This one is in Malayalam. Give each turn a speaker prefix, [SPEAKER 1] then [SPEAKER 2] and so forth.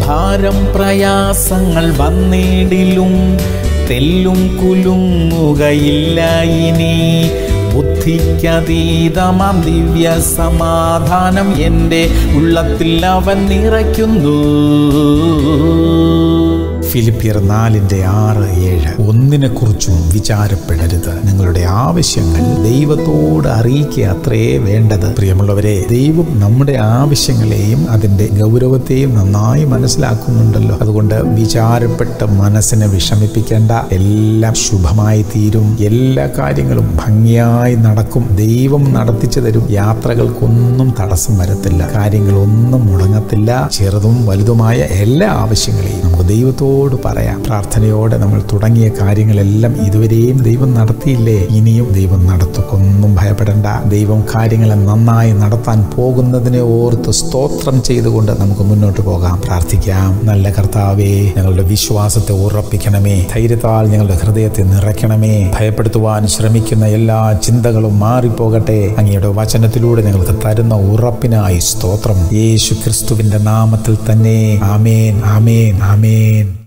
[SPEAKER 1] ഭാരം പ്രയാസങ്ങൾ വന്നിടിലും തെല്ലും കുലുങ്ങുകയില്ല ഇനി ബുദ്ധിക്കതീതമാം ദിവ്യ സമാധാനം എൻ്റെ ഉള്ളത്തിൽ അവൻ നിറയ്ക്കുന്നു ഫിലിപ്പിയർ നാലിന്റെ ആറ് ഏഴ് ഒന്നിനെക്കുറിച്ചും വിചാരപ്പെടരുത് നിങ്ങളുടെ ആവശ്യങ്ങൾ ദൈവത്തോട് അറിയിക്കുക അത്രേ വേണ്ടത് പ്രിയമുള്ളവരെ ദൈവം നമ്മുടെ ആവശ്യങ്ങളെയും അതിന്റെ ഗൗരവത്തെയും നന്നായി മനസ്സിലാക്കുന്നുണ്ടല്ലോ അതുകൊണ്ട് വിചാരപ്പെട്ട മനസ്സിനെ വിഷമിപ്പിക്കേണ്ട എല്ലാം ശുഭമായി തീരും എല്ലാ കാര്യങ്ങളും ഭംഗിയായി നടക്കും ദൈവം നടത്തിച്ചു തരും യാത്രകൾക്കൊന്നും തടസ്സം വരത്തില്ല കാര്യങ്ങളൊന്നും മുടങ്ങത്തില്ല ചെറുതും വലുതുമായ എല്ലാ ആവശ്യങ്ങളെയും നമുക്ക് ദൈവത്തോട് പറയാം പ്രാർത്ഥനയോടെ നമ്മൾ തുടങ്ങിയ കാര്യങ്ങളെല്ലാം ഇതുവരെയും ദൈവം നടത്തിയില്ലേ ഇനിയും ദൈവം നടത്തും ഒന്നും ഭയപ്പെടേണ്ട ദൈവം കാര്യങ്ങളെ നന്നായി നടത്താൻ പോകുന്നതിനെ ഓർത്ത് സ്തോത്രം ചെയ്തുകൊണ്ട് നമുക്ക് മുന്നോട്ട് പോകാം പ്രാർത്ഥിക്കാം നല്ല കർത്താവേ ഞങ്ങളുടെ വിശ്വാസത്തെ ഉറപ്പിക്കണമേ ധൈര്യത്താൽ ഞങ്ങളുടെ ഹൃദയത്തെ നിറയ്ക്കണമേ ഭയപ്പെടുത്തുവാൻ ശ്രമിക്കുന്ന എല്ലാ ചിന്തകളും മാറിപ്പോകട്ടെ അങ്ങയുടെ വചനത്തിലൂടെ ഞങ്ങൾക്ക് തരുന്ന ഉറപ്പിനായി സ്തോത്രം യേശു ക്രിസ്തുവിന്റെ നാമത്തിൽ തന്നെ ആമേൻ ആമേൻ ആമേൻ